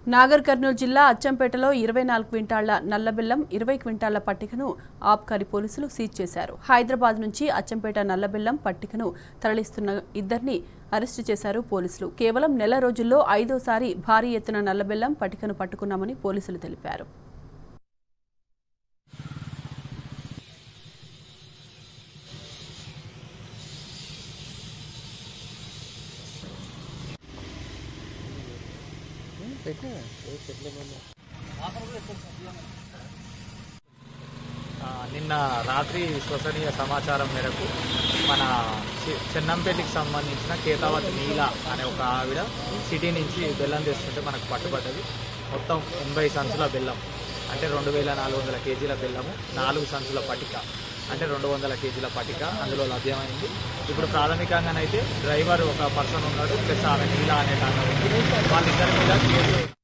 నాగర్ కర్నూలు జిల్లా అచ్చంపేటలో ఇరవై నాలుగు క్వింటాళ్ల నల్లబెల్లం ఇరవై క్వింటాళ్ల పట్టికను ఆబ్కారీ పోలీసులు సీజ్ చేశారు హైదరాబాద్ నుంచి అచ్చంపేట నల్లబెల్లం పట్టికను తరలిస్తున్న ఇద్దరిని అరెస్టు చేశారు పోలీసులు కేవలం నెల రోజుల్లో ఐదోసారి భారీ ఎత్తున నల్లబెల్లం పట్టికను పట్టుకున్నామని పోలీసులు తెలిపారు ఆ, నిన్న రాత్రి విశ్వసనీయ సమాచారం మేరకు మన చి- చెన్నంపల్లికి సంబంధించిన కేతావతి నీల అనే ఒక ఆవిడ సిటీ నుంచి బెల్లం తెస్తుంటే మనకు పట్టుబడ్డది మొత్తం ఎనభై సంచుల బెల్లం అంటే రెండు వేల నాలుగు వందల కేజీల బెల్లము నాలుగు సంచుల పటిక అంటే రెండు వందల కేజీల పటిక అందులో లభ్యమైంది ఇప్పుడు ప్రాథమికంగానైతే డ్రైవర్ ఒక పర్సన్ ఉన్నాడు ప్లస్ ఆమె నీల అనే ఆమె ఉంది వాళ్ళిద్దరి మీద కేసు